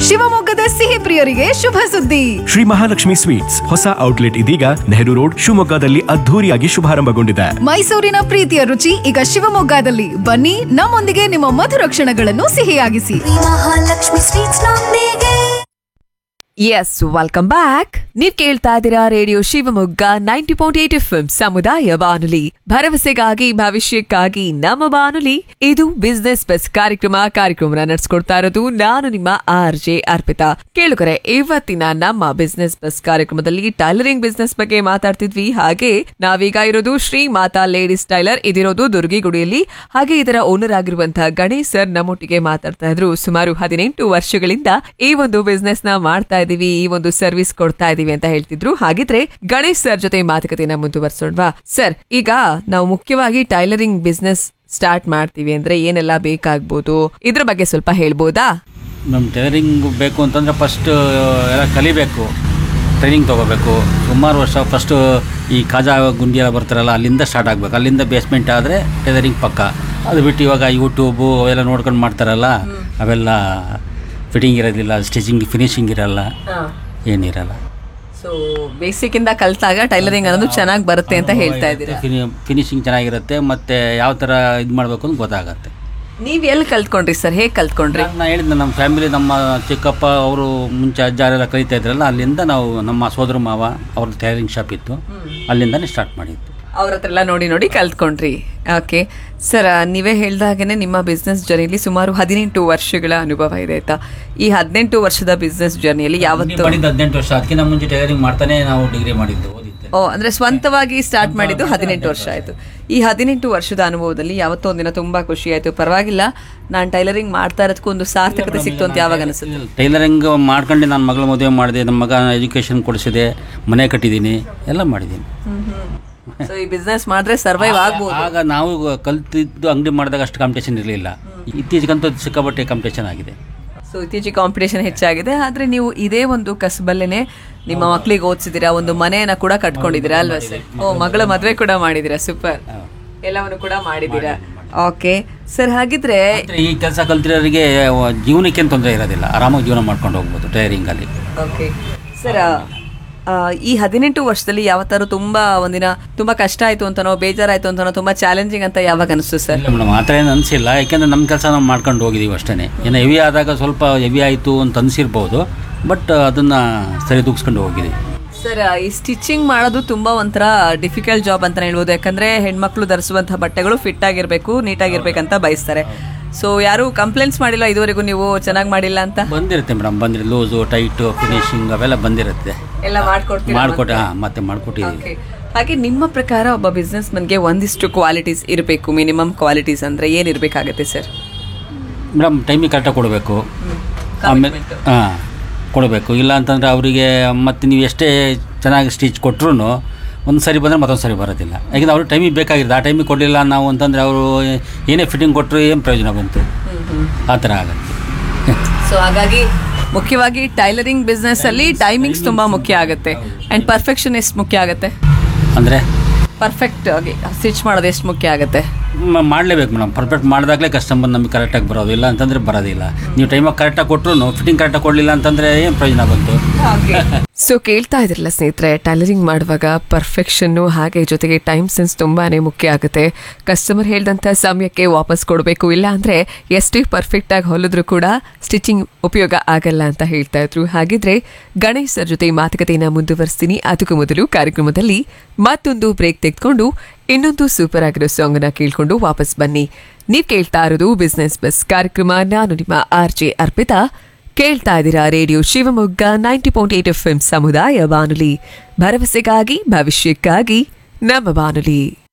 ಶಿವಮೊಗ್ಗದ ಸಿಹಿ ಪ್ರಿಯರಿಗೆ ಶುಭ ಸುದ್ದಿ ಶ್ರೀ ಮಹಾಲಕ್ಷ್ಮಿ ಸ್ವೀಟ್ಸ್ ಹೊಸ ಔಟ್ಲೆಟ್ ಇದೀಗ ನೆಹರು ರೋಡ್ ಶಿವಮೊಗ್ಗದಲ್ಲಿ ಅದ್ಧೂರಿಯಾಗಿ ಶುಭಾರಂಭಗೊಂಡಿದೆ ಮೈಸೂರಿನ ಪ್ರೀತಿಯ ರುಚಿ ಈಗ ಶಿವಮೊಗ್ಗದಲ್ಲಿ ಬನ್ನಿ ನಮ್ಮೊಂದಿಗೆ ನಿಮ್ಮ ಮಧುರ ಕ್ಷಣಗಳನ್ನು ಸಿಹಿಯಾಗಿಸಿ ಮಹಾಲಕ್ಷ್ಮಿ ಸ್ವೀಟ್ಸ್ ನೊಂದಿಗೆ ಎಸ್ ವೆಲ್ಕಮ್ ಬ್ಯಾಕ್ ನೀವ್ ಕೇಳ್ತಾ ಇದ್ದೀರಾ radio Shivamogga ninety point eight F ಸಮುದಾಯ ಬಾನುಲಿ ಭರವಸೆಗಾಗಿ ಭವಿಷ್ಯಕ್ಕಾಗಿ ನಮ್ಮ ಬಾನುಲಿ ಇದು ಬಿಸ್ನೆಸ್ ಬಸ್ ಕಾರ್ಯಕ್ರಮ ಕಾರ್ಯಕ್ರಮ ನಡೆಸ್ಕೊಡ್ತಾ ಇರೋದು ನಾನು ನಿಮ್ಮ ಆರ್ ಜೆ ಅರ್ಪಿತಾ ಕೇಳುಗರೆ ಇವತ್ತಿನ ನಮ್ಮ ಬಿಸ್ನೆಸ್ ಬಸ್ ಕಾರ್ಯಕ್ರಮದಲ್ಲಿ ಟೈಲರಿಂಗ್ ಬಿಸ್ನೆಸ್ ಬಗ್ಗೆ ಮಾತಾಡ್ತಿದ್ವಿ ಹಾಗೆ ನಾವೀಗ ಇರೋದು ಶ್ರೀ ಮಾತಾ ಲೇಡೀಸ್ ಟೈಲರ್ ಇದಿರೋದು ದುರ್ಗಿಗುಡಿಯಲ್ಲಿ ಹಾಗೆ ಇದರ ಓನರ್ ಆಗಿರುವಂತಹ ಗಣೇಶ್ ಸರ್ ನಮ್ಮೊಟ್ಟಿಗೆ ಮಾತಾಡ್ತಾ ಇದ್ರು ಸುಮಾರು ಹದಿನೆಂಟು ವರ್ಷಗಳಿಂದ ಈ ಒಂದು ಬಿಸ್ನೆಸ್ ನ ಮಾಡ್ತಾ ಇದೀವಿ ಈ ಒಂದು ಸರ್ವಿಸ್ ಕೊಡ್ತಾ ಇದೀವಿ ಅಂತ ಹೇಳ್ತಿದ್ರು ಹಾಗಿದ್ರೆ ಗಣೇಶ್ ಸರ್ ಜೊತೆ ಮಾತುಕತೆನ ಮುಂದುವರ್ಸೋಣವಾ ಸರ್ ಈಗ ನಾವು ಮುಖ್ಯವಾಗಿ ಟೈಲರಿಂಗ್ ಬಿಸ್ನೆಸ್ ಸ್ಟಾರ್ಟ್ ಮಾಡ್ತೀವಿ ಅಂದ್ರೆ ಏನೆಲ್ಲ ಬೇಕಾಗ್ಬೋದು ಇದ್ರ ಬಗ್ಗೆ ಸ್ವಲ್ಪ ಹೇಳ್ಬೋದಾ ನಮ್ಮ ಟೈಲರಿಂಗ್ ಬೇಕು ಅಂತಂದರೆ ಫಸ್ಟ್ ಎಲ್ಲ ಕಲಿಬೇಕು ಟ್ರೈನಿಂಗ್ ತೊಗೋಬೇಕು ಸುಮಾರು ವರ್ಷ ಫಸ್ಟು ಈ ಕಾಜಾ ಗುಂಡಿ ಎಲ್ಲ ಬರ್ತಾರಲ್ಲ ಅಲ್ಲಿಂದ ಸ್ಟಾರ್ಟ್ ಆಗಬೇಕು ಅಲ್ಲಿಂದ ಬೇಸ್ಮೆಂಟ್ ಆದರೆ ಟೈಲರಿಂಗ್ ಪಕ್ಕ ಅದು ಬಿಟ್ಟು ಇವಾಗ ಯೂಟ್ಯೂಬು ಅವೆಲ್ಲ ನೋಡ್ಕೊಂಡು ಮಾಡ್ತಾರಲ್ಲ ಅವೆಲ್ಲ ಫಿಟ್ಟಿಂಗ್ ಇರೋದಿಲ್ಲ ಸ್ಟಿಚಿಂಗ್ ಫಿನಿಶಿಂಗ್ ಇರಲ್ಲ ಏನಿರಲ್ಲ ಸೊ ಬೇಸಿಕ್ ಇಂದ ಕಲ್ತಾಗ ಟೈಲರಿಂಗ್ ಅನ್ನೋದು ಚೆನ್ನಾಗಿ ಬರುತ್ತೆ ಅಂತ ಹೇಳ್ತಾ ಇದ್ದೀರಾ ಫಿನಿಶಿಂಗ್ ಚೆನ್ನಾಗಿರುತ್ತೆ ಮತ್ತು ಯಾವ ಥರ ಇದು ಮಾಡಬೇಕು ಅಂತ ಗೊತ್ತಾಗತ್ತೆ ನೀವ್ ಎಲ್ಲಿ ಕಲ್ತ್ಕೊಂಡ್ರಿ ಸರ್ ಹೇಗ್ ಕಲ್ತ್ಕೊಂಡ್ರಿ ನಾನು ಹೇಳಿದ್ದೆ ನಮ್ಮ ಫ್ಯಾಮಿಲಿ ನಮ್ಮ ಚಿಕ್ಕಪ್ಪ ಅವರು ಮುಂಚೆ ಅಜ್ಜಾರೆಲ್ಲ ಕಲಿತಾ ಇದ್ರಲ್ಲ ಅಲ್ಲಿಂದ ನಾವು ನಮ್ಮ ಸೋದರ ಮಾವ ಅವ್ರದ್ದು ಟೈಲರಿಂಗ್ ಶಾಪ್ ಇತ್ತು ಅಲ್ಲಿಂದನೇ ಸ್ಟಾರ್ಟ್ ಮಾಡಿದ್ದು ಅವ್ರ ಹತ್ರ ಎಲ್ಲ ನೋಡಿ ನೋಡಿ ಕಲ್ತ್ಕೊಂಡ್ರಿ ಓಕೆ ಸರ್ ನೀವೇ ಹೇಳ್ದಾಗೇನೆ ನಿಮ್ಮ ಬಿಸ್ನೆಸ್ ಜರ್ನಿಲಿ ಸುಮಾರು ಹದಿನೆಂಟು ವರ್ಷಗಳ ಅನುಭವ ಇದೆ ಆಯ್ತಾ ಈ ಹದಿನೆಂಟು ವರ್ಷದ ಬಿಸ್ನೆಸ್ ಜರ್ನಿಯಲ್ಲಿ ಯಾವತ್ತು ಮಾಡಿದ್ದು ಹದಿನೆಂಟು ವರ್ಷ ಅದಕ್ಕಿಂತ ಮುಂಚೆ ಟೈಲರಿಂಗ್ ಮಾಡ್ತಾನೆ ನಾವು ಡಿಗ್ರಿ ಮಾಡಿದ್ದು ಓದಿದ್ದೆ ಓ ಅಂದ್ರೆ ಸ್ವಂತವಾಗಿ ಸ್ಟಾರ್ಟ್ ಮಾಡಿದ್ದು ಹದಿನೆಂಟು ವರ್ಷ ಆಯ್ತು ಈ ಹದಿನೆಂಟು ವರ್ಷದ ಅನುಭವದಲ್ಲಿ ಯಾವತ್ತೋ ಒಂದಿನ ತುಂಬಾ ಖುಷಿ ಆಯ್ತು ಪರವಾಗಿಲ್ಲ ನಾನು ಟೈಲರಿಂಗ್ ಮಾಡ್ತಾ ಇರೋದಕ್ಕೂ ಒಂದು ಸಾರ್ಥಕತೆ ಸಿಕ್ತು ಅಂತ ಯಾವಾಗ ಅನಿಸುತ್ತೆ ಟೈಲರಿಂಗ್ ಮಾಡ್ಕೊಂಡು ನಾನು ಮಗಳ ಮದುವೆ ಮಾಡಿದೆ ನಮ್ಮ ಮಗ ಎಜುಕೇಷನ್ ಕೊಡಿಸಿದೆ ಮನೆ ಕಟ್ಟಿದ್ದೀನಿ ಎಲ್ಲ ಮಾಡಿದ್ದೀನಿ ಸೊ ಈ ಬಿಸ್ನೆಸ್ ಮಾಡಿದ್ರೆ ಸರ್ವೈವ್ ಆಗ್ಬೋದು ಆಗ ನಾವು ಕಲ್ತಿದ್ದು ಅಂಗಡಿ ಮಾಡಿದಾಗ ಅಷ್ಟು ಕಾಂಪಿಟೇಷನ್ ಇರಲಿಲ್ಲ ಇತ್ತೀಚೆಗಂತೂ ಸಿಕ್ಕಾಪಟ್ಟೆ ಕಾಂಪಿಟೇಷನ್ ಆಗಿದೆ ಸೊ ಇತ್ತೀಚೆಗೆ ಕಾಂಪಿಟೇಷನ್ ಹೆಚ್ಚಾಗಿದೆ ಆದ್ರೆ ನೀವು ಇದೇ ಒಂದು ಕಸಬಲ್ಲೇನೆ ನಿಮ್ಮ ಮಕ್ಕಳಿಗೆ ಓದಿಸಿದಿರಾ ಒಂದು ಮನೆಯನ್ನ ಕೂಡ ಕಟ್ಕೊಂಡಿದ್ದೀರಾ ಅಲ್ವಾ ಸರ್ ಓ ಮಗಳ ಮದ್ವೆ ಕೂಡ ಮಾಡಿದಿರಾ ಸೂಪರ್ ಎಲ್ಲವನ್ನು ಕೂಡ ಮಾಡಿದ್ದೀರಾ ಓಕೆ ಸರ್ ಹಾಗಿದ್ರೆ ಅಂದ್ರೆ ಈ ಕೆಲಸ ಕಲ್ತಿರೋರಿಗೆ ಜೀವನಕ್ಕೆ ಏನು ತೊಂದರೆ ಇರೋದಿಲ್ಲ ಆರಾಮಾಗಿ ಜೀವನ ಮಾಡ್ಕೊಂಡು ಹೋಗ್ಬೋದು ಟೈಲರಿಂಗಲ್ಲಿ ಓಕೆ ಸರ್ ಈ ಹದಿನೆಂಟು ವರ್ಷದಲ್ಲಿ ಯಾವತ್ತಾರು ತುಂಬಾ ಒಂದಿನ ತುಂಬಾ ಕಷ್ಟ ಆಯ್ತು ಅಂತನೋ ಬೇಜಾರಾಯ್ತು ಅಂತನೋ ತುಂಬಾ ಚಾಲೆಂಜಿಂಗ್ ಅಂತ ಯಾವಾಗ ಅನಿಸ್ತು ಸರ್ ಇಲ್ಲ ಮೇಡಮ್ ಆ ಥರ ಏನು ಅನಿಸಿಲ್ಲ ಯಾಕೆಂದರೆ ನಮ್ಮ ಕೆಲಸ ನಾವು ಮಾಡ್ಕೊಂಡು ಹೋಗಿದ್ದೀವಿ ಅಷ್ಟೇ ಏನು ಹೆವಿ ಆದಾಗ ಸ್ವಲ್ಪ ಹೆವಿ ಆಯಿತು ಅಂತ ಅನಿಸಿರ್ಬೋದು ಬಟ್ ಅದನ್ನು ಸರಿ ದೂಗಿಸ್ಕೊಂಡು ಹೋಗಿದ್ದೀವಿ ಸರ್ ಈ ಸ್ಟಿಚಿಂಗ್ ಮಾಡೋದು ತುಂಬಾ ಒಂಥರ ಡಿಫಿಕಲ್ಟ್ ಜಾಬ್ ಅಂತ ಹೇಳ್ಬೋದು ಯಾಕಂದ್ರೆ ಹೆಣ್ಮಕ್ಳು ಧರಿಸುವಂತಹ ಬಟ್ಟೆಗಳು ಫಿಟ್ ಆಗಿರ್ಬೇಕು ನೀಟಾಗಿರ್ಬೇಕಂತ ಬಯಸ್ತಾರೆ ಸೊ ಯಾರು ಕಂಪ್ಲೇಂಟ್ಸ್ ಮಾಡಿಲ್ಲ ಇದುವರೆಗೂ ನೀವು ಚೆನ್ನಾಗಿ ಮಾಡಿಲ್ಲ ಅಂತ ಬಂದಿರುತ್ತೆ ಮೇಡಮ್ ಬಂದಿರುತ್ತೆ ಲೂಸು ಟೈಟು ಫಿನಿಶಿಂಗ್ ಅವೆಲ್ಲ ಬಂದಿರುತ್ತೆ ಎಲ್ಲ ಮಾಡ್ಕೊಡ್ತೀರಾ ಮಾಡಿಕೊಟ್ಟೆ ಹಾಂ ಮತ್ತೆ ಮಾಡಿಕೊಟ್ಟಿದ್ದೀವಿ Okay. ಹಾಗೆ ನಿಮ್ಮ ಪ್ರಕಾರ ಒಬ್ಬ ಬಿಸ್ನೆಸ್ ಮನ್ಗೆ ಒಂದಿಷ್ಟು ಕ್ವಾಲಿಟೀಸ್ ಇರಬೇಕು ಮಿನಿಮಮ್ ಕ್ವಾಲಿಟೀಸ್ ಅಂದ್ರೆ ಏನಿರ್ಬೇಕಾಗತ್ತೆ ಸರ್ ಮೇಡಮ್ ಟೈಮಿಗೆ ಕರೆಕ್ಟಾಗಿ ಕೊಡಬೇಕು ಆಮೇಲೆ ಹಾಂ ಕೊಡಬೇಕು ಇಲ್ಲ ಅಂತಂದರೆ ಅವರಿಗೆ ಮತ್ತೆ ನೀವು ಎಷ್ಟೇ ಚೆನ್ನಾಗಿ ಸ್ಟಿಚ್ ಕೊಟ್ಟರು ಒಂದು ಸರಿ ಬಂದರೆ ಮತ್ತೊಂದು ಸರಿ ಬರೋದಿಲ್ಲ ಯಾಕೆಂದ್ರೆ ಅವ್ರಿಗೆ ಟೈಮಿಗೆ ಬೇಕಾಗಿರುತ್ತೆ ಆ ಟೈಮಿಗೆ ಕೊಡಲಿಲ್ಲ ನಾವು ಅಂತಂದರೆ ಅವರು ಏನೇ ಫಿಟ್ಟಿಂಗ್ ಕೊಟ್ಟರು ಏನು ಪ್ರಯೋಜನ ಬಂತು ಆ ಥರ ಆಗುತ್ತೆ ಸೊ ಹಾಗಾಗಿ ಮುಖ್ಯವಾಗಿ ಟೈಲರಿಂಗ್ ಬಿಸ್ನೆಸ್ ಅಲ್ಲಿ ಟೈಮಿಂಗ್ಸ್ ತುಂಬಾ ಮುಖ್ಯ ಆಗುತ್ತೆ ಅಂಡ್ ಪರ್ಫೆಕ್ಷನ್ ಎಷ್ಟು ಮುಖ್ಯ ಆಗುತ್ತೆ ಅಂದರೆ ಪರ್ಫೆಕ್ಟ್ ಆಗಿ ಸ್ಟಿಚ್ ಮಾಡೋದು ಎಷ್ಟು ಮುಖ್ಯ ಆಗುತ್ತೆ ಮಾಡಲೇಬೇಕು ಮೇಡಮ್ ಪರ್ಫೆಕ್ಟ್ ಮಾಡಿದಾಗಲೇ ಕಸ್ಟಮರ್ ನಮಗೆ ಕರೆಕ್ಟಾಗಿ ಬರೋದು ಇಲ್ಲ ಅಂತಂದರೆ ಬರೋದಿಲ್ಲ ನೀವು ಟೈಮಾಗಿ ಕರೆಕ್ಟಾಗಿ ಕೊಟ್ಟರು ಫಿಟ್ಟಿಂಗ್ ಕರೆಕ್ಟಾಗಿ ಕೊಡಲಿಲ್ಲ ಅಂತಂದರೆ ಏನು ಪ್ರಯೋಜನ ಬಂತು ಸೊ ಕೇಳ್ತಾ ಇದ್ರಲ್ಲ ಸ್ನೇಹಿತರೆ ಟೈಲರಿಂಗ್ ಮಾಡುವಾಗ ಪರ್ಫೆಕ್ಷನ್ನು ಹಾಗೆ ಜೊತೆಗೆ ಟೈಮ್ ಸೆನ್ಸ್ ತುಂಬಾನೇ ಮುಖ್ಯ ಆಗುತ್ತೆ ಕಸ್ಟಮರ್ ಹೇಳಿದಂಥ ಸಮಯಕ್ಕೆ ವಾಪಸ್ ಕೊಡಬೇಕು ಇಲ್ಲ ಅಂದರೆ ಎಷ್ಟೇ ಪರ್ಫೆಕ್ಟಾಗಿ ಹೊಲಿದ್ರು ಕೂಡ ಸ್ಟಿಚಿಂಗ್ ಉಪಯೋಗ ಆಗಲ್ಲ ಅಂತ ಹೇಳ್ತಾ ಇದ್ರು ಹಾಗಿದ್ರೆ ಗಣೇಶ್ ಸರ್ ಜೊತೆ ಮಾತುಕತೆಯನ್ನು ಮುಂದುವರಿಸ್ತೀನಿ ಅದಕ್ಕೂ ಮೊದಲು ಕಾರ್ಯಕ್ರಮದಲ್ಲಿ ಮತ್ತೊಂದು ಬ್ರೇಕ್ ತೆಗೆದುಕೊಂಡು ಇನ್ನೊಂದು ಸೂಪರ್ ಆಗಿರೋ ಸಾಂಗ್ ಅನ್ನ ಕೇಳ್ಕೊಂಡು ವಾಪಸ್ ಬನ್ನಿ ನೀವ್ ಕೇಳ್ತಾ ಇರೋದು ಬಿಸ್ನೆಸ್ ಬಸ್ ಕಾರ್ಯಕ್ರಮ ನಾನು ನಿಮ್ಮ ಆರ್ ಜೆ ಅರ್ಪಿತಾ ಕೇಳ್ತಾ ಇದ್ದೀರಾ radio Shivamogga ninety point eight F M ಸಮುದಾಯ ಬಾನುಲಿ ಭರವಸೆಗಾಗಿ ಭವಿಷ್ಯಕ್ಕಾಗಿ ನಮ್ಮ ಬಾನುಲಿ